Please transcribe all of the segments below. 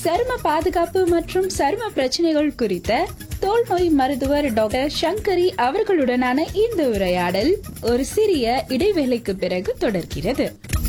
சரும பாதுகாப்பு மற்றும் சரும பிரச்சனைகள் குறித்த தோல் நோய் மருத்துவர் டாக்டர் சங்கரி அவர்களுடனான இந்த உரையாடல் ஒரு சிறிய இடைவேளைக்கு பிறகு தொடர்கிறது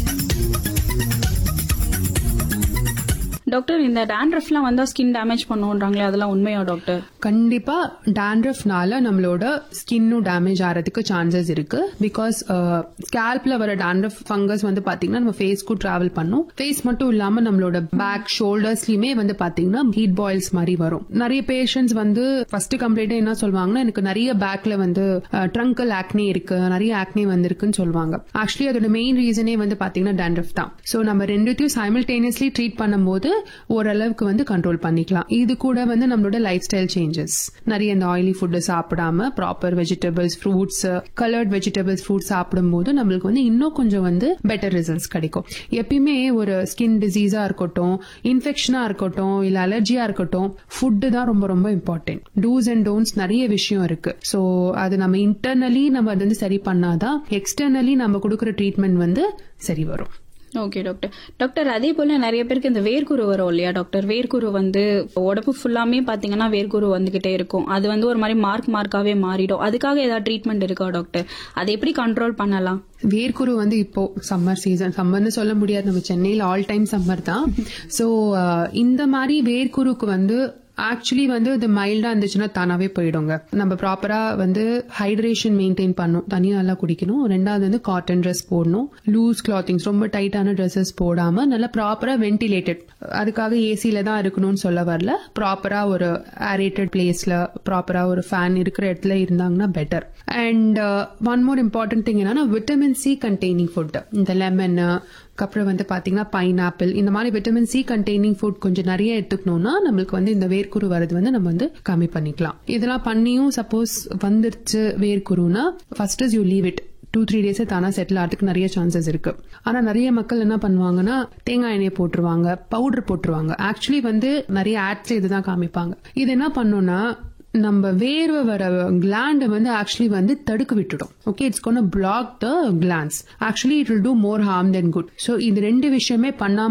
டாக்டர் இந்த டேண்ட்ரஃப்லாம் வந்தா ஸ்கின் டேமேஜ் பண்ணுன்றாங்களே அதெல்லாம் உண்மையா டாக்டர் கண்டிப்பா டேண்ட்ரஃப்னால நம்மளோட ஸ்கின்னும் டேமேஜ் ஆகிறதுக்கு சான்சஸ் இருக்கு பிகாஸ் ஸ்கேல்ப்ல வர டேண்ட்ரஃப் ஃபங்கஸ் வந்து பாத்தீங்கன்னா நம்ம ஃபேஸ்க்கும் டிராவல் பண்ணும் ஃபேஸ் மட்டும் இல்லாம நம்மளோட பேக் ஷோல்டர்ஸ்லயுமே வந்து பாத்தீங்கன்னா ஹீட் பாயில்ஸ் மாதிரி வரும் நிறைய பேஷண்ட்ஸ் வந்து ஃபர்ஸ்ட் கம்ப்ளைண்ட் என்ன சொல்லுவாங்கன்னா எனக்கு நிறைய பேக்ல வந்து ட்ரங்கல் ஆக்னே இருக்கு நிறைய ஆக்னே வந்திருக்குன்னு சொல்லுவாங்க ஆக்சுவலி அதோட மெயின் ரீசனே வந்து பாத்தீங்கன்னா டேண்ட்ரஃப் தான் சோ நம்ம ரெண்டுத்தையும் சைமல்டேனியஸ்லி ட்ரீட் பண்ணும்போது ஓரளவுக்கு வந்து கண்ட்ரோல் பண்ணிக்கலாம் இது கூட வந்து நம்மளோட லைஃப் ஸ்டைல் சேஞ்சஸ் நிறைய இந்த ஆயிலி ஃபுட்டு சாப்பிடாம proper vegetables fruits coloured vegetables fruits சாப்பிடும்போது நம்மளுக்கு வந்து இன்னும் கொஞ்சம் வந்து பெட்டர் ரிசல்ட்ஸ் கிடைக்கும் எப்பயுமே ஒரு ஸ்கின் டிசீஸா இருக்கட்டும் இன்ஃபெக்ஷனா இருக்கட்டும் இல்ல அலர்ஜியா இருக்கட்டும் ஃபுட்டு தான் ரொம்ப ரொம்ப இம்பார்ட்டன்ட் டூஸ் அண்ட் டோன்ட்ஸ் நிறைய விஷயம் இருக்கு ஸோ அது நம்ம இன்டர்னலி நம்ம அது வந்து சரி பண்ணாதான் எக்ஸ்டர்னலி நம்ம கொடுக்குற ட்ரீட்மெண்ட் வந்து சரி வரும் ஓகே டாக்டர் டாக்டர் அதே போல நிறைய பேருக்கு இந்த வேர்க்குரு வரும் இல்லையா டாக்டர் வேர்க்குரு வந்து உடம்பு ஃபுல்லாமே பாத்தீங்கன்னா வேர்க்குரு வந்துகிட்டே இருக்கும் அது வந்து ஒரு மாதிரி மார்க் மார்க்காவே மாறிடும் அதுக்காக ஏதாவது ட்ரீட்மெண்ட் இருக்கா டாக்டர் அதை எப்படி கண்ட்ரோல் பண்ணலாம் வேர்க்குரு வந்து இப்போ சம்மர் சீசன் சம்மர்னு சொல்ல முடியாது நம்ம சென்னையில் ஆல் டைம் சம்மர் தான் ஸோ இந்த மாதிரி வேர்க்குருக்கு வந்து ஆக்சுவலி வந்து இது மைல்டா இருந்துச்சுன்னா தானாவே போயிடுங்க நம்ம ப்ராப்பரா வந்து ஹைட்ரேஷன் மெயின்டைன் பண்ணும் தண்ணி நல்லா குடிக்கணும் ரெண்டாவது வந்து காட்டன் ட்ரெஸ் போடணும் லூஸ் கிளாத்திங்ஸ் ரொம்ப டைட்டான ட்ரெஸ்ஸஸ் போடாம நல்லா ப்ராப்பரா வென்டிலேட்டட் அதுக்காக ஏசில தான் இருக்கணும்னு சொல்ல வரல ப்ராப்பரா ஒரு ஏரேட்டட் பிளேஸ்ல ப்ராப்பரா ஒரு ஃபேன் இருக்கிற இடத்துல இருந்தாங்கன்னா better and one more important thing என்னன்னா விட்டமின் சி கண்டெய்னிங் ஃபுட் இந்த லெமன் அப்புறம் வந்து பாத்தீங்கன்னா பைனாப்பிள் இந்த மாதிரி விட்டமின் சி கண்டெய்னிங் ஃபுட் கொஞ்சம் நிறைய எடுத்துக்கணும்னா நம்மளுக்கு வந்து இந்த வேர்க்குரு வரது வந்து நம்ம வந்து கம்மி பண்ணிக்கலாம் இதெல்லாம் பண்ணியும் சப்போஸ் வந்துருச்சு வேர்க்குருனா first is you leave it two three days தானா செட்டில் ஆகிறதுக்கு நிறைய சான்சஸ் இருக்கு ஆனா நிறைய மக்கள் என்ன பண்ணுவாங்கன்னா தேங்காய் எண்ணெய் போட்டுருவாங்க பவுடர் போட்டுருவாங்க ஆக்சுவலி வந்து நிறைய ஆட்ஸ்ல இதுதான் காமிப்பாங்க இது என்ன பண்ணும்னா நம்ம வேர்வை வர கிளாண்டை வந்து ஆக்சுவலி வந்து தடுக்க விட்டுடும் ஓகே இட்ஸ் கொண்டு block the glands actually it will do more harm then good so இது ரெண்டு விஷயமே பண்ணாம